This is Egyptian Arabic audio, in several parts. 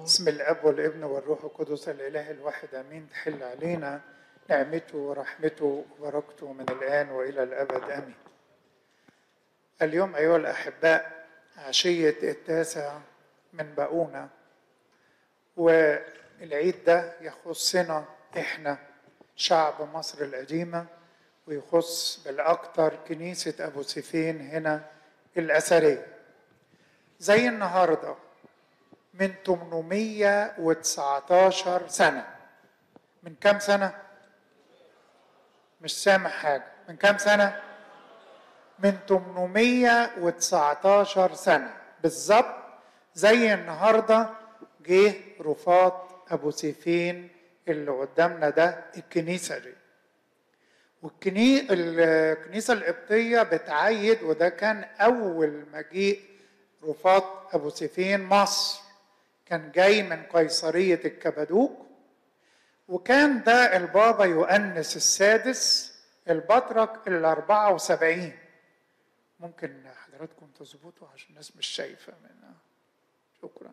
بسم الاب والابن والروح القدس الاله الواحد امين تحل علينا نعمته ورحمته وبركته من الان والى الابد امين. اليوم ايها الاحباء عشيه التاسع من باؤونه والعيد ده يخصنا احنا شعب مصر القديمه ويخص بالاكثر كنيسه ابو سيفين هنا الاثريه. زي النهارده من 819 سنة من كم سنة؟ مش سامع حاجة من كم سنة؟ من 819 سنة بالظبط زي النهاردة جه رفاط أبو سيفين اللي قدامنا ده الكنيسة دي والكني... الكنيسة القبطية بتعيد وده كان أول مجيء رفاط أبو سيفين مصر كان جاي من قيصرية الكبدوك وكان ده البابا يؤنس السادس البطرك الأربعة وسبعين ممكن حضراتكم تظبطوا عشان الناس مش شايفة منها شكرا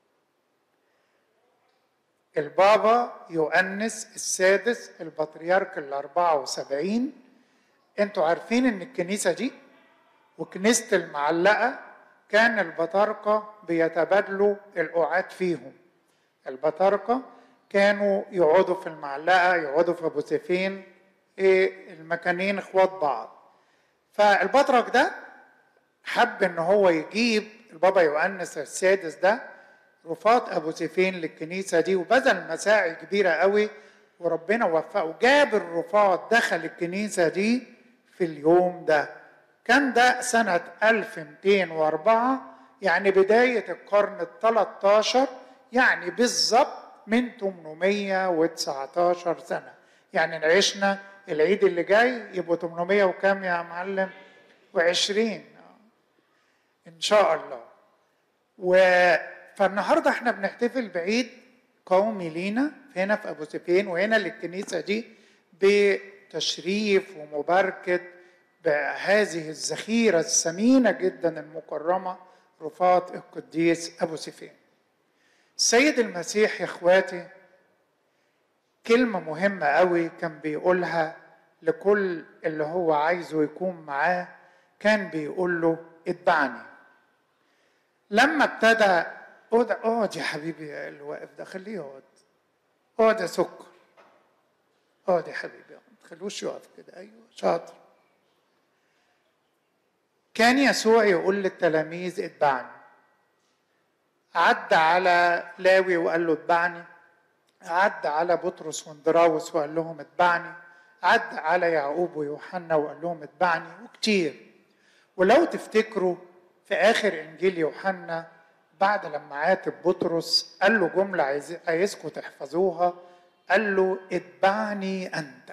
البابا يؤنس السادس البطريرك الأربعة وسبعين انتوا عارفين ان الكنيسة دي وكنيسة المعلقة كان البطاركة بيتبادلوا القعاد فيهم البطاركة كانوا يقعدوا في المعلقة يقعدوا في أبو سيفين إيه المكانين اخوات بعض فالبطرك ده حب ان هو يجيب البابا يؤنس السادس ده رفاط ابو سيفين للكنيسه دي وبذل مساعي كبيره قوي وربنا وفقه جاب الرفاط دخل الكنيسه دي في اليوم ده كان ده سنة 1204 يعني بداية القرن ال 13 يعني بالظبط من 819 سنة يعني عشنا العيد اللي جاي يبقوا 800 وكام يا معلم وعشرين إن شاء الله و فالنهاردة احنا بنحتفل بعيد قومي لينا هنا في أبو سفين وهنا للكنيسة دي بتشريف ومباركة بهذه الذخيرة الثمينة جدا المكرمة رفاط القديس أبو سفين السيد المسيح يا إخواتي كلمة مهمة قوي كان بيقولها لكل اللي هو عايزه يكون معاه كان بيقول له اتبعني لما ابتدى اقعد اقعد يا حبيبي اللي واقف ده خليه يقعد اقعد يا سكر اقعد يا حبيبي ما تخلوش يقف كده ايوه شاطر كان يسوع يقول للتلاميذ اتبعني عدى على لاوي وقال له اتبعني عدى على بطرس واندراوس وقال لهم اتبعني عدى على يعقوب ويوحنا وقال لهم اتبعني وكتير ولو تفتكروا في اخر انجيل يوحنا بعد لما عاتب بطرس قال له جمله عايز عايزكم تحفظوها قال له اتبعني انت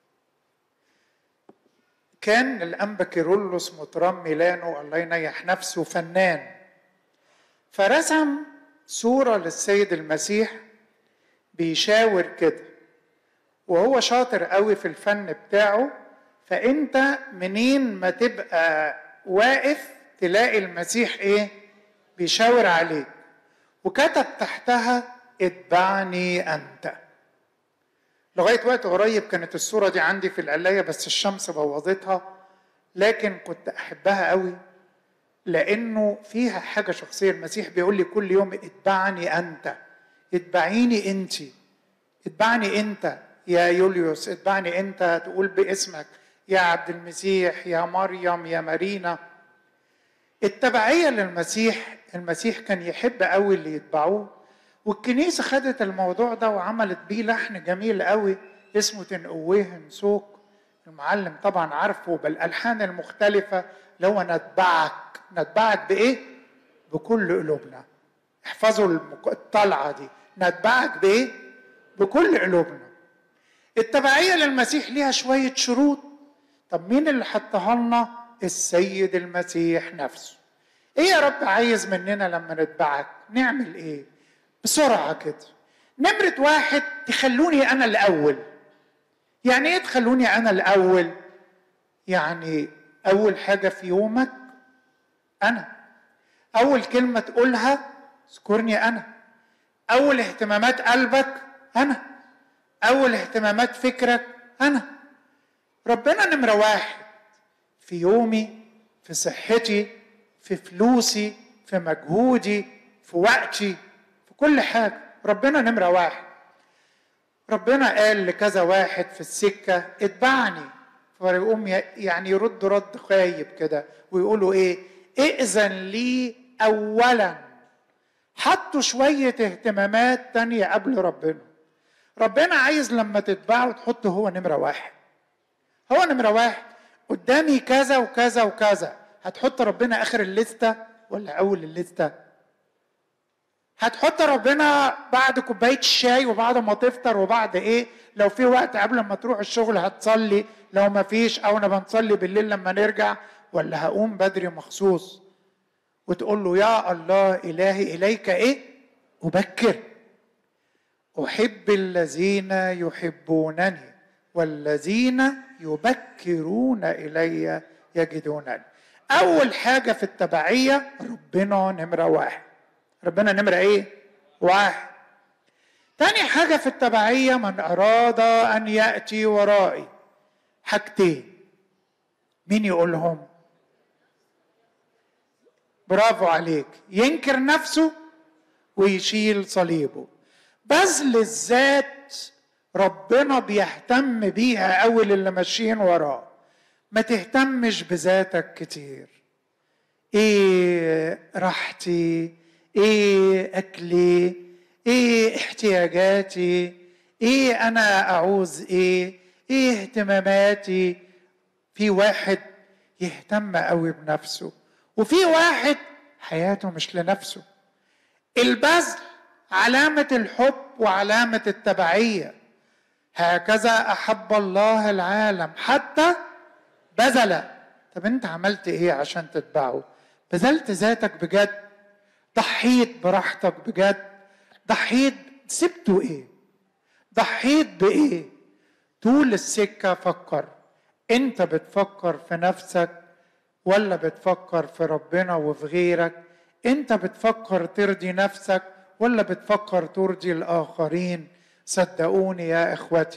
كان الأنبا كيرلس مطران ميلانو الله ينيح نفسه فنان فرسم صورة للسيد المسيح بيشاور كده وهو شاطر قوي في الفن بتاعه فانت منين ما تبقى واقف تلاقي المسيح ايه بيشاور عليك وكتب تحتها اتبعني انت لغايه وقت قريب كانت الصوره دي عندي في القلايه بس الشمس بوظتها لكن كنت احبها قوي لانه فيها حاجه شخصيه المسيح بيقول لي كل يوم اتبعني انت اتبعيني انت اتبعني انت يا يوليوس اتبعني انت تقول باسمك يا عبد المسيح يا مريم يا مارينا التبعيه للمسيح المسيح كان يحب قوي اللي يتبعوه والكنيسه خدت الموضوع ده وعملت بيه لحن جميل قوي اسمه تنقويه نسوك المعلم طبعا عارفه بالالحان المختلفه اللي هو نتبعك نتبعك بايه؟ بكل قلوبنا احفظوا الطلعه دي نتبعك بايه؟ بكل قلوبنا التبعيه للمسيح ليها شويه شروط طب مين اللي حطها لنا؟ السيد المسيح نفسه ايه يا رب عايز مننا لما نتبعك؟ نعمل ايه؟ بسرعة كده نمرة واحد تخلوني أنا الأول يعني إيه تخلوني أنا الأول يعني أول حاجة في يومك أنا أول كلمة تقولها اذكرني أنا اول اهتمامات قلبك انا اول اهتمامات فكرك انا ربنا نمره واحد في يومي في صحتي في فلوسي في مجهودي في وقتي في كل حاجه ربنا نمره واحد ربنا قال لكذا واحد في السكه اتبعني فيقوم يعني يرد رد خايب كده ويقولوا ايه ائذن لي اولا حطوا شويه اهتمامات تانية قبل ربنا ربنا عايز لما تتبعه تحطه هو نمره واحد هو نمره واحد قدامي كذا وكذا وكذا هتحط ربنا اخر الليسته ولا اول الليسته هتحط ربنا بعد كوبايه الشاي وبعد ما تفطر وبعد ايه لو في وقت قبل ما تروح الشغل هتصلي لو ما فيش او انا بنصلي بالليل لما نرجع ولا هقوم بدري مخصوص وتقول له يا الله الهي اليك ايه ابكر احب الذين يحبونني والذين يبكرون الي يجدونني اول حاجه في التبعيه ربنا نمره واحد ربنا نمره ايه واحد تاني حاجه في التبعيه من اراد ان ياتي ورائي حاجتين مين يقولهم برافو عليك ينكر نفسه ويشيل صليبه بذل الذات ربنا بيهتم بيها قوي للي ماشيين وراه ما تهتمش بذاتك كتير ايه راحتي ايه اكلي ايه احتياجاتي ايه انا اعوز ايه ايه اهتماماتي في واحد يهتم قوي بنفسه وفي واحد حياته مش لنفسه البذل علامة الحب وعلامة التبعية هكذا أحب الله العالم حتى بذل طب أنت عملت إيه عشان تتبعه بذلت ذاتك بجد ضحيت براحتك بجد ضحيت سبته إيه ضحيت بإيه طول السكة فكر أنت بتفكر في نفسك ولا بتفكر في ربنا وفي غيرك انت بتفكر ترضي نفسك ولا بتفكر ترضي الاخرين صدقوني يا اخوتي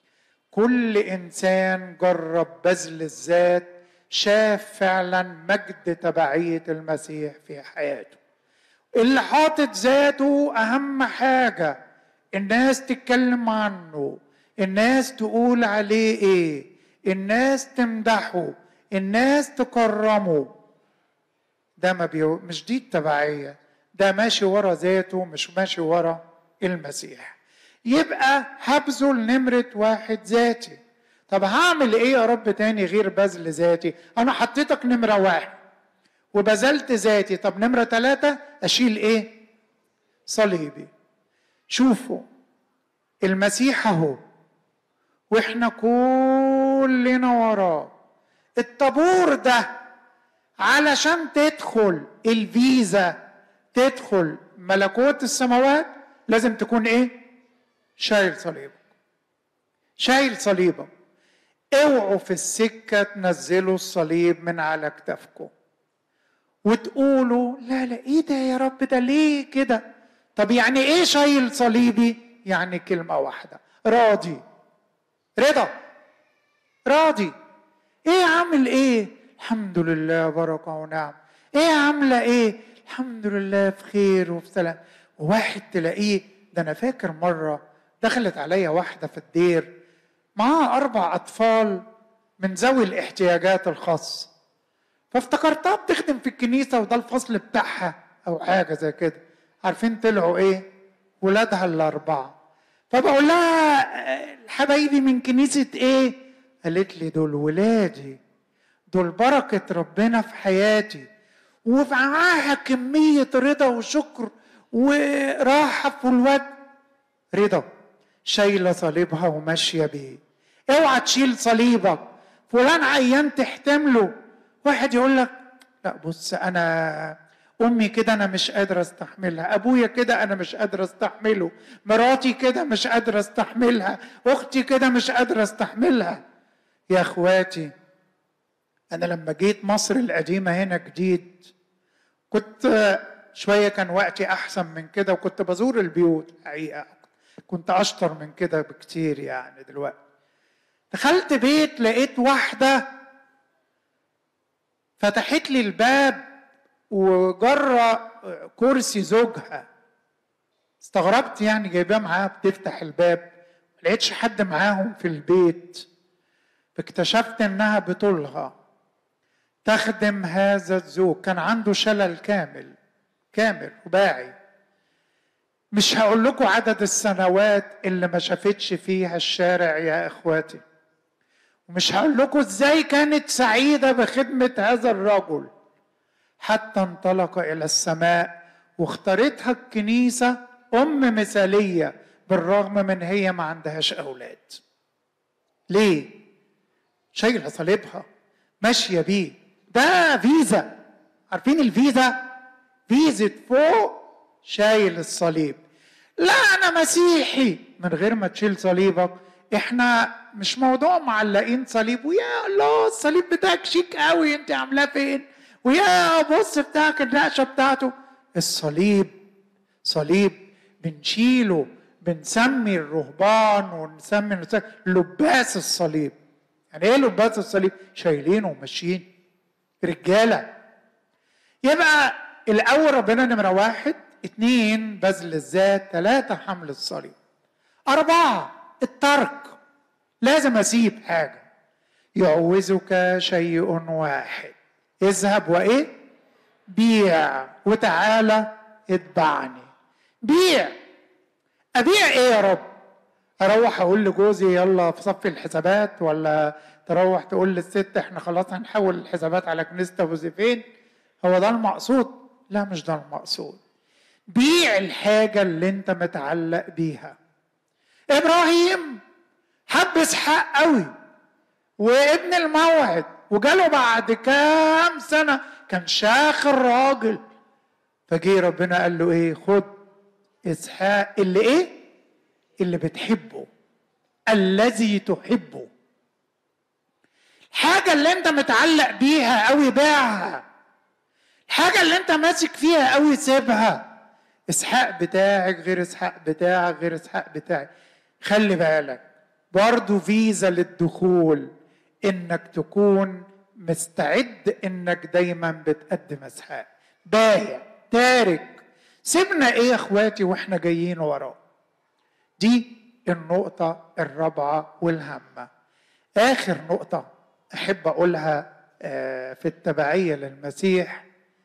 كل انسان جرب بذل الذات شاف فعلا مجد تبعيه المسيح في حياته اللي حاطط ذاته اهم حاجه الناس تتكلم عنه الناس تقول عليه ايه الناس تمدحه الناس تكرمه ده ما بيو... مش دي التبعية ده ماشي ورا ذاته مش ماشي ورا المسيح يبقى هبذل نمرة واحد ذاتي طب هعمل ايه يا رب تاني غير بذل ذاتي انا حطيتك نمرة واحد وبذلت ذاتي طب نمرة ثلاثة اشيل ايه صليبي شوفوا المسيح اهو واحنا كلنا وراه الطابور ده علشان تدخل الفيزا تدخل ملكوت السماوات لازم تكون ايه شايل صليبك شايل صليبك اوعوا في السكة تنزلوا الصليب من على كتافكم وتقولوا لا لا ايه ده يا رب ده ليه كده طب يعني ايه شايل صليبي يعني كلمة واحدة راضي رضا راضي ايه عامل ايه الحمد لله بركه ونعم ايه عامله ايه الحمد لله في خير وفي سلام وواحد تلاقيه ده انا فاكر مره دخلت عليا واحده في الدير معاها اربع اطفال من ذوي الاحتياجات الخاصه فافتكرتها بتخدم في الكنيسه وده الفصل بتاعها او حاجه زي كده عارفين طلعوا ايه ولادها الاربعه فبقول لها حبايبي من كنيسه ايه قالت لي دول ولادي دول بركة ربنا في حياتي ومعاها كمية رضا وشكر وراحة في الوجه رضا شايلة صليبها وماشية بيه اوعى تشيل صليبك فلان عيان تحتمله واحد يقول لك لا بص انا امي كده انا مش قادره استحملها ابويا كده انا مش قادره استحمله مراتي كده مش قادره استحملها اختي كده مش قادره استحملها يا اخواتي انا لما جيت مصر القديمه هنا جديد كنت شويه كان وقتي احسن من كده وكنت بزور البيوت حقيقه كنت اشطر من كده بكتير يعني دلوقتي دخلت بيت لقيت واحده فتحت لي الباب وجرى كرسي زوجها استغربت يعني جايباه معاها بتفتح الباب ما لقيتش حد معاهم في البيت فاكتشفت انها بطولها تخدم هذا الزوج كان عنده شلل كامل كامل رباعي مش هقول لكم عدد السنوات اللي ما شافتش فيها الشارع يا اخواتي ومش هقول لكم ازاي كانت سعيده بخدمه هذا الرجل حتى انطلق الى السماء واختارتها الكنيسه ام مثاليه بالرغم من هي ما عندهاش اولاد ليه شايله صليبها ماشيه بيه ده فيزا عارفين الفيزا فيزا فوق شايل الصليب لا انا مسيحي من غير ما تشيل صليبك احنا مش موضوع معلقين صليب ويا الله الصليب بتاعك شيك قوي انت عاملاه فين ويا بص بتاعك النقشه بتاعته الصليب صليب بنشيله بنسمي الرهبان ونسمي لباس الصليب يعني ايه لباس الصليب شايلينه وماشيين رجاله يبقى الاول ربنا نمره واحد اثنين بذل الذات ثلاثه حمل الصليب اربعه الترك لازم اسيب حاجه يعوزك شيء واحد اذهب وايه بيع وتعالى اتبعني بيع ابيع ايه يا رب اروح اقول لجوزي يلا في صف الحسابات ولا تروح تقول للست احنا خلاص هنحول الحسابات على كنيسه ابو زيفين هو ده المقصود لا مش ده المقصود بيع الحاجه اللي انت متعلق بيها ابراهيم حب اسحاق قوي وابن الموعد وجاله بعد كام سنه كان شاخ الراجل فجه ربنا قال له ايه خد اسحاق اللي ايه اللي بتحبه الذي تحبه الحاجه اللي انت متعلق بيها قوي باعها الحاجه اللي انت ماسك فيها قوي سيبها اسحاق بتاعك غير اسحاق بتاعك غير اسحاق بتاعك خلي بالك برضه فيزا للدخول انك تكون مستعد انك دايما بتقدم اسحاق بايع تارك سيبنا ايه يا اخواتي واحنا جايين وراه دي النقطة الرابعة والهامة آخر نقطة أحب أقولها آه، في التبعية للمسيح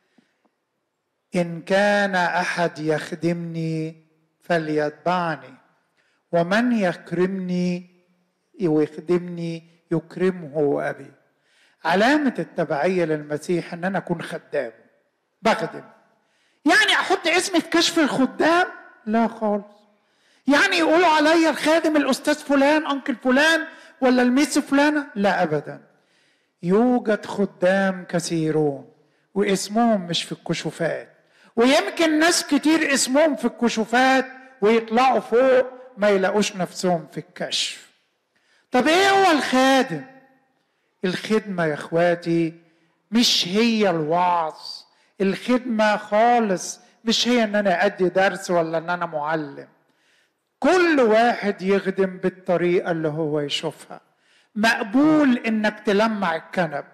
إن كان أحد يخدمني فليتبعني ومن يكرمني ويخدمني يكرمه أبي علامة التبعية للمسيح أن أنا أكون خدام بخدم يعني أحط اسمي في كشف الخدام لا خالص يعني يقولوا عليا الخادم الأستاذ فلان أنكل فلان ولا الميس فلانة لا أبدا يوجد خدام كثيرون واسمهم مش في الكشوفات ويمكن ناس كتير اسمهم في الكشوفات ويطلعوا فوق ما يلاقوش نفسهم في الكشف طب ايه هو الخادم الخدمة يا اخواتي مش هي الوعظ الخدمة خالص مش هي ان انا ادي درس ولا ان انا معلم كل واحد يخدم بالطريقة اللي هو يشوفها مقبول انك تلمع الكنب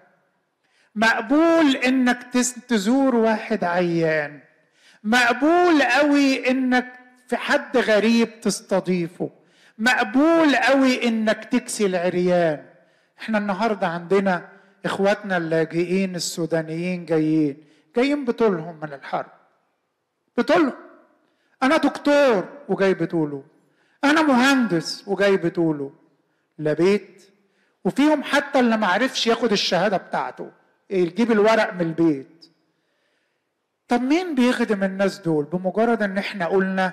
مقبول انك تزور واحد عيان مقبول قوي انك في حد غريب تستضيفه مقبول قوي انك تكسي العريان احنا النهارده عندنا اخواتنا اللاجئين السودانيين جايين جايين بطولهم من الحرب بطولهم انا دكتور وجاي بطوله انا مهندس وجاي بطوله لا بيت وفيهم حتى اللي ما عرفش ياخد الشهاده بتاعته يجيب الورق من البيت طب مين بيخدم الناس دول بمجرد ان احنا قلنا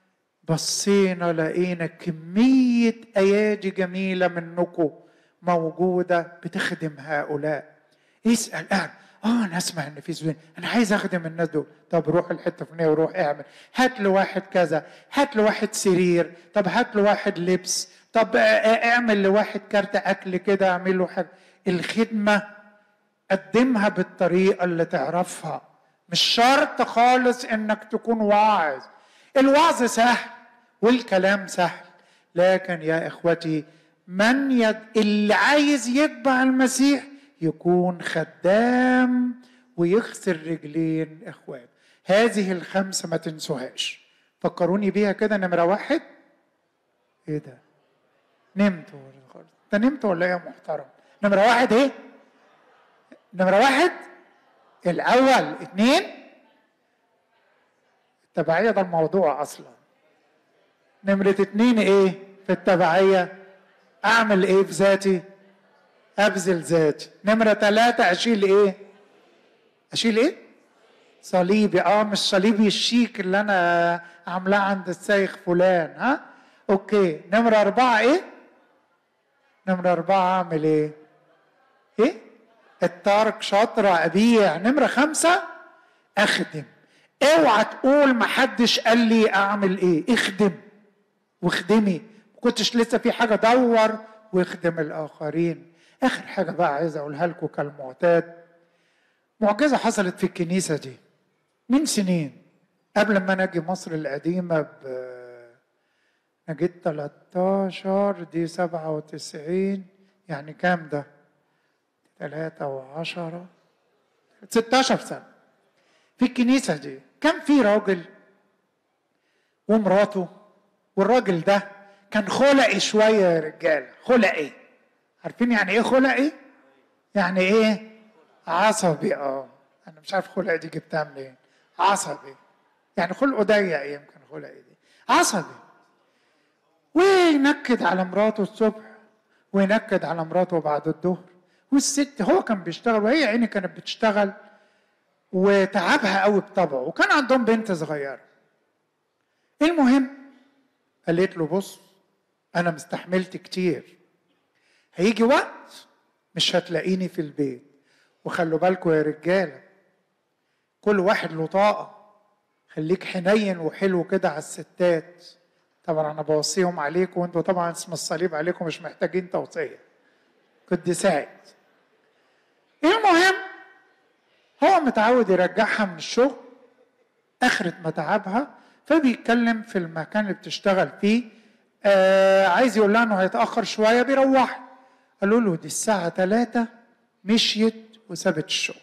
بصينا لقينا كمية أيادي جميلة منكم موجودة بتخدم هؤلاء اسأل قاعد اه انا اسمع ان في زبون انا عايز اخدم الناس دول طب روح الحته الفلانيه وروح اعمل هات له واحد كذا هات له واحد سرير طب هات له واحد لبس طب اعمل لواحد كارت اكل كده اعمل له حاجه الخدمه قدمها بالطريقه اللي تعرفها مش شرط خالص انك تكون واعظ الوعظ سهل والكلام سهل لكن يا اخوتي من يد... اللي عايز يتبع المسيح يكون خدام ويغسل رجلين اخواته هذه الخمسه ما تنسوهاش فكروني بيها كده نمره واحد ايه ده نمت انت نمت ولا ايه يا محترم نمره واحد ايه نمره واحد الاول اثنين التبعيه ده الموضوع اصلا نمره اثنين ايه في التبعيه اعمل ايه في ذاتي ابذل ذاتي نمره ثلاثه اشيل ايه اشيل ايه صليبي اه مش صليبي الشيك اللي انا عاملاه عند الشيخ فلان ها اوكي نمره اربعه ايه نمره اربعه اعمل ايه ايه الترك شاطرة أبيع نمرة خمسة أخدم اوعى تقول محدش قال لي أعمل إيه اخدم واخدمي ما كنتش لسه في حاجة دور واخدم الآخرين آخر حاجة بقى عايز أقولها لكم كالمعتاد معجزة حصلت في الكنيسة دي من سنين قبل ما أنا أجي مصر القديمة ب أنا جيت 13 دي 97 يعني كام ده؟ ثلاثة وعشرة ستاشر سنة في الكنيسة دي كان في راجل ومراته والراجل ده كان خلقي شوية يا رجالة خلقي عارفين يعني ايه خلقي؟ يعني ايه؟ عصبي اه انا مش عارف خلقي دي جبتها منين عصبي يعني خلقه ضيق يمكن خلقي دي عصبي وينكد على مراته الصبح وينكد على مراته بعد الظهر والست هو كان بيشتغل وهي عيني كانت بتشتغل وتعبها قوي بطبعه وكان عندهم بنت صغيره المهم قالت له بص انا مستحملت كتير هيجي وقت مش هتلاقيني في البيت وخلوا بالكم يا رجاله كل واحد له طاقه خليك حنين وحلو كده على الستات طبعا انا بوصيهم عليكم وانتوا طبعا اسم الصليب عليكم مش محتاجين توصيه قديسات المهم هو متعود يرجعها من الشغل اخرة ما تعبها فبيتكلم في المكان اللي بتشتغل فيه آه عايز يقول لها انه هيتاخر شويه بيروح قالوا له دي الساعه 3 مشيت وسابت الشغل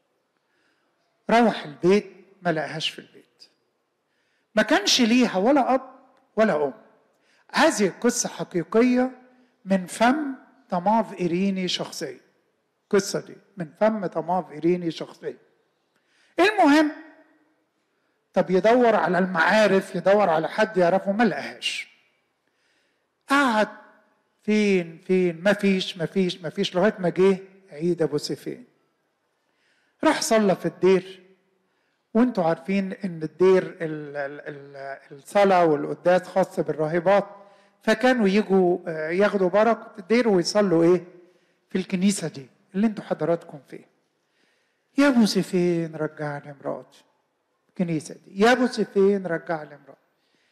روح البيت ما لقاهاش في البيت ما كانش ليها ولا اب ولا ام هذه قصه حقيقيه من فم طماف إيريني شخصيا القصة دي من فم طماف إيريني شخصيا المهم طب يدور على المعارف يدور على حد يعرفه ما لقاهاش قعد فين فين ما فيش ما فيش ما فيش لغايه ما جه عيد ابو سيفين راح صلى في الدير وانتوا عارفين ان الدير الصلاه والقداس خاص بالراهبات فكانوا يجوا ياخدوا بركه الدير ويصلوا ايه في الكنيسه دي اللي انتوا حضراتكم فيه يا ابو سيفين رجعني مراتي الكنيسه دي يا ابو سيفين رجع لي مراتي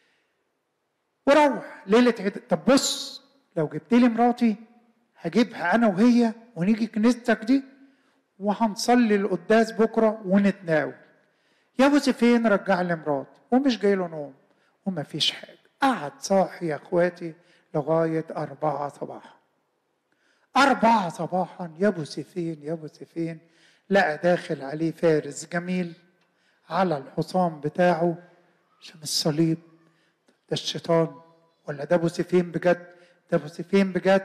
وروح ليله عيد طب بص لو جبت لي مراتي هجيبها انا وهي ونيجي كنيستك دي وهنصلي القداس بكره ونتناول يا ابو سيفين رجع لي مراتي ومش جاي له نوم وما فيش حاجه قعد صاحي يا اخواتي لغايه أربعة صباحا أربعة صباحا يا ابو سيفين يا ابو سيفين لقى داخل عليه فارس جميل على الحصان بتاعه عشان الصليب ده الشيطان ولا ده ابو سيفين بجد ده ابو سيفين بجد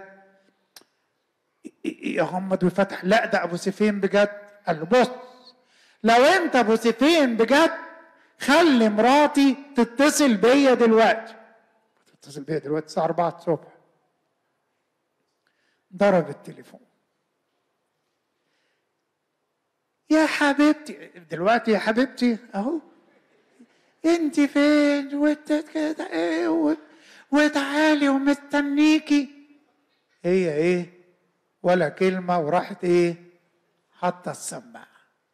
يغمض ويفتح لا ده ابو سيفين بجد قال له بص لو انت ابو سيفين بجد خلي مراتي تتصل بيا دلوقتي تتصل بيا دلوقتي الساعه 4 الصبح ضرب التليفون يا حبيبتي دلوقتي يا حبيبتي اهو انت فين وانت كده ايه وتعالي ومستنيكي هي ايه ولا كلمة وراحت ايه حاطة السماعة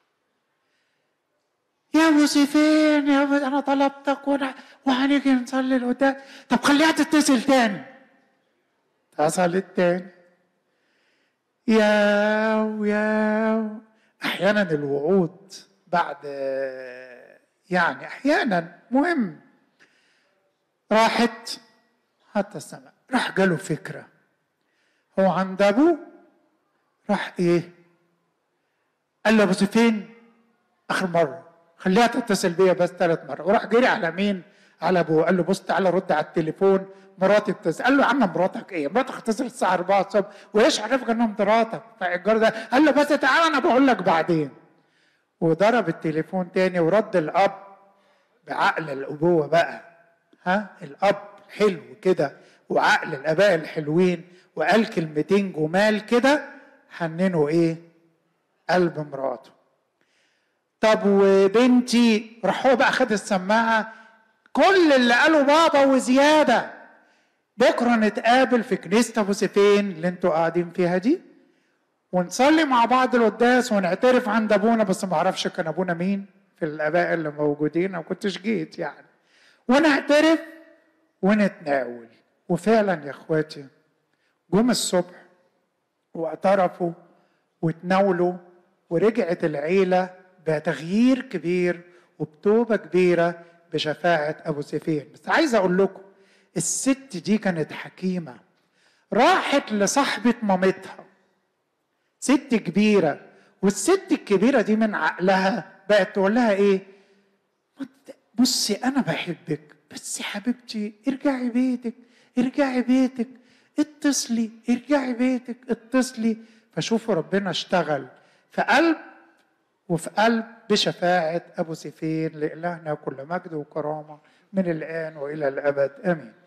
يا ابو سيفين يا ابو انا طلبتك وانا وهنيجي نصلي القداس طب خليها تتصل تاني اتصلت تاني يا ويا احيانا الوعود بعد يعني احيانا مهم راحت حتى السماء راح جاله فكره هو عند ابوه راح ايه قال له بس فين اخر مره خليها تتصل بيا بس ثلاث مرات وراح جري على مين على ابوه قال له بص تعالى رد على التليفون مراتي بتسال قال له يا عم مراتك ايه مراتك اتصلت الساعه 4 الصبح وايش عرفك انها مراتك فالجار ده قال له بس تعالى انا بقول لك بعدين وضرب التليفون تاني ورد الاب بعقل الابوه بقى ها الاب حلو كده وعقل الاباء الحلوين وقال كلمتين جمال كده حننوا ايه قلب مراته طب وبنتي راح هو بقى خد السماعه كل اللي قاله بابا وزياده بكره نتقابل في كنيسه ابو سيفين اللي انتوا قاعدين فيها دي ونصلي مع بعض القداس ونعترف عند ابونا بس ما اعرفش كان ابونا مين في الاباء اللي موجودين انا ما كنتش جيت يعني ونعترف ونتناول وفعلا يا اخواتي جم الصبح واعترفوا وتناولوا ورجعت العيله بتغيير كبير وبتوبه كبيره بشفاعه ابو سيفين بس عايز اقول لكم الست دي كانت حكيمه راحت لصاحبه مامتها ست كبيره والست الكبيره دي من عقلها بقت تقول لها ايه بصي انا بحبك بس يا حبيبتي ارجعي بيتك ارجعي بيتك اتصلي ارجعي بيتك اتصلي فشوفوا ربنا اشتغل في قلب وفي قلب بشفاعة أبو سيفين لإلهنا كل مجد وكرامة من الآن وإلى الأبد آمين